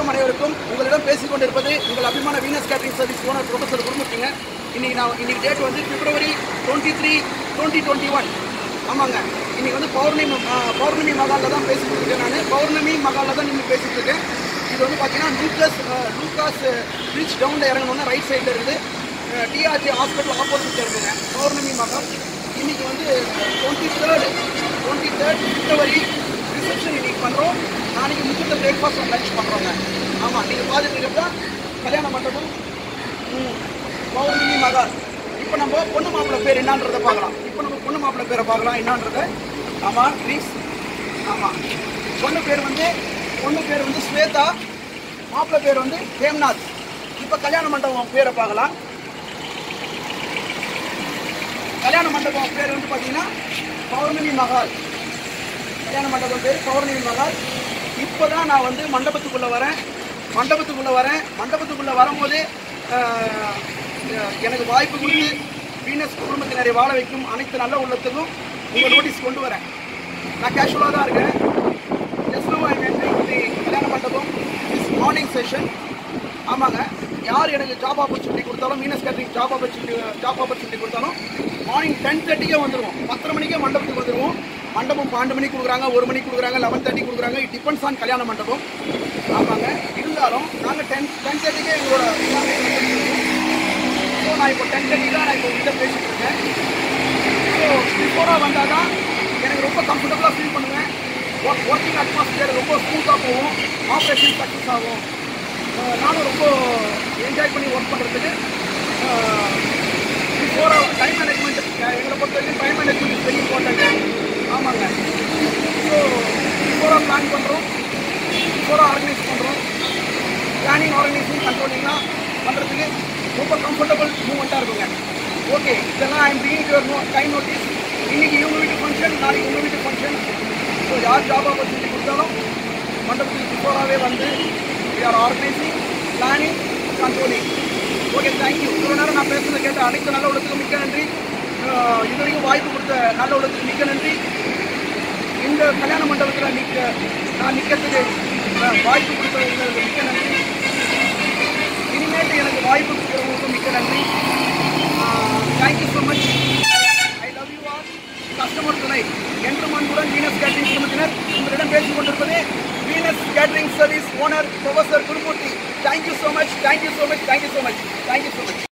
அனைவருக்கும் உங்களிடம் பேசிக் கொண்டிருப்பது உங்கள் அபிமான Venus catering service owner professor குருமூர்த்திங்க இன்னைக்கு நான் இன்னைக்கு டேட் வந்து February twenty three twenty twenty one ஆமாங்க இன்னைக்கு வந்து பௌர்ணமி ஆ, பௌர்ணமி மகாலில் தான் பேசிட்டு இருக்கேன் நான் பௌர்ணமி மகாலில் தான் நின்று பேசிட்டு இருக்கேன் இது வந்து பார்த்தீங்கன்னா லூக்காஸ் ஆ, லூக்காஸ் பிரிட்ஜ் டவுனில் இறங்கணுன்னா ரைட் சைடில் இருக்குது டிஆர்ஜி ஹாஸ்பிட்டல் ஆப்போசிட்டில் இருக்குங்க பௌர்ணமி மகால் இன்னைக்கு வந்து twenty third twenty third February reception இன்னைக்கு பண்ணுறோம் நாளைக்கு முக்கிய பிரேக்ஃபாஸ்ட் லஞ்ச் பண்ணுறோங்க ஆமாம் நீங்கள் பார்த்துட்டு இருக்கிறது கல்யாண மண்டபம் ம், பௌர்ணமி மகால் இப்போ நம்ம பொண்ணு மாப்பிள்ளை பேர் என்னன்றதை பார்க்கலாம் இப்போ நம்ம பொண்ணு மாப்பிள்ளை பேரை பார்க்கலாம் என்னன்றதை ஆமாம் ப்ளீஸ் ஆமாம் பொண்ணு பேர் வந்து பொண்ணு பேர் வந்து ஸ்வேதா மாப்பிள்ளை பேர் வந்து ஹேம்நாத் இப்போ கல்யாண மண்டபம் பேரை பார்க்கலாம் கல்யாண மண்டபம் பேர் வந்து பார்த்தீங்கன்னா பௌர்ணமி மகால் கல்யாண மண்டபம் பேர் பௌர்ணமி மகால் இப்போ தான் நான் வந்து மண்டபத்துக்குள்ளே வரேன் மண்டபத்துக்குள்ளே வரேன் மண்டபத்துக்குள்ளே வரும்போது ஆஹ், எனக்கு வாய்ப்பு கொடுத்து வீனஸ் குடும்பத்தினரை வாழ வைக்கும் அனைத்து நல்ல உள்ளத்துக்கும் உங்கள் நோட்டீஸ் கொண்டு வரேன் நான் கேஷுவலாக தான் இருக்கேன் ஜஸ்ட் நோ ஐ கல்யாண மண்டபம் இஸ் மார்னிங் செஷன் ஆமாங்க யார் எனக்கு ஜாப் ஆப்பர்ச்சுனிட்டி கொடுத்தாலும் Venus catering job opportunity job opportunity கொடுத்தாலும் மார்னிங் டென் தேர்ட்டிக்கே வந்துடுவோம் பத்தரை மணிக்கே மண்டபத்துக்கு வந்துடுவோம் மண்டபம் பன்னெண்டு மணிக்கு கொடுக்குறாங்க ஒரு மணிக்கு கொடுக்குறாங்க லெவன் தேர்ட்டி கொடுக்குறாங்க இட் டிபெண்ட்ஸ் ஆன் கல்யாண மண்டபம் ஆமாங்க இருந்தாலும் நாங்கள் டென் டென் தேர்ட்டிக்கே எங்களோட ஸோ நான் இப்போ டென் தேர்ட்டி தான் நான் இப்போ உங்கள்கிட்ட பேசிட்டு இருக்கேன் ஸோ பிஃபோராக வந்தால் தான் எனக்கு ரொம்ப கம்ஃபர்டபுளாக ஃபீல் பண்ணுவேன் ஒர்க் ஒர்க்கிங் அட்மாஸ்பியர் ரொம்ப ஸ்மூத்தாக போகும் ஆப்ரேஷன் சக்ஸஸ் ஆகும் அஹ் நானும் ரொம்ப என்ஜாய் பண்ணி ஒர்க் பண்ணுறதுக்கு பிஃபோராக டைம் மேனேஜ்மெண்ட் எங்களை பொறுத்த வரைக்கும் time management is very important ஆமாங்க ஸோ பிஃபோராக பிளான் பண்ணுறோம் பிஃபோராக ஆர்கனைஸ் பண்ணுறோம் பிளானிங் ஆர்கனைசிங் கண்ட்ரோலிங்லாம் பண்ணுறதுக்கு ரொம்ப கம்ஃபர்டபுள் மூமெண்ட்டாக இருக்குங்க ஓகே இதெல்லாம் I'm begging your no time notice இன்னைக்கு இவங்க வீட்டு ஃபங்க்ஷன் நாளைக்கு உங்கள் வீட்டு ஃபங்க்ஷன் ஸோ யார் ஜாப் ஆப்பர்ச்சுனிட்டி கொடுத்தாலும் மண்டபத்துக்கு பிஃபோராகவே வந்து we are organising planning controlling okay thank you இவ்வளோ நேரம் நான் பேசுனதை கேட்ட அனைத்து நல்ல உள்ளத்துக்கும் மிக்க நன்றி அஹ் இது வரைக்கும் வாய்ப்பு கொடுத்த நல்ல உள்ளத்துக்கு மிக்க நன்றி இந்த கல்யாண மண்டபத்தில் நிற்க நான் நிற்கிறதுக்கு அஹ், வாய்ப்பு கொடுத்தவங்களுக்கு மிக்க நன்றி இனிமேட்டு எனக்கு வாய்ப்பு கொடுக்குறவங்களுக்கும் மிக்க நன்றி thank you so much I love you all customer துணை என்று அன்புடன் வீனஸ் கேட்டரிங் குடும்பத்தினர் உங்களிடம் பேசிக் கொண்டிருப்பது Venus catering service owner professor Gurumurthy thank you so much thank you so much thank you so much thank you so much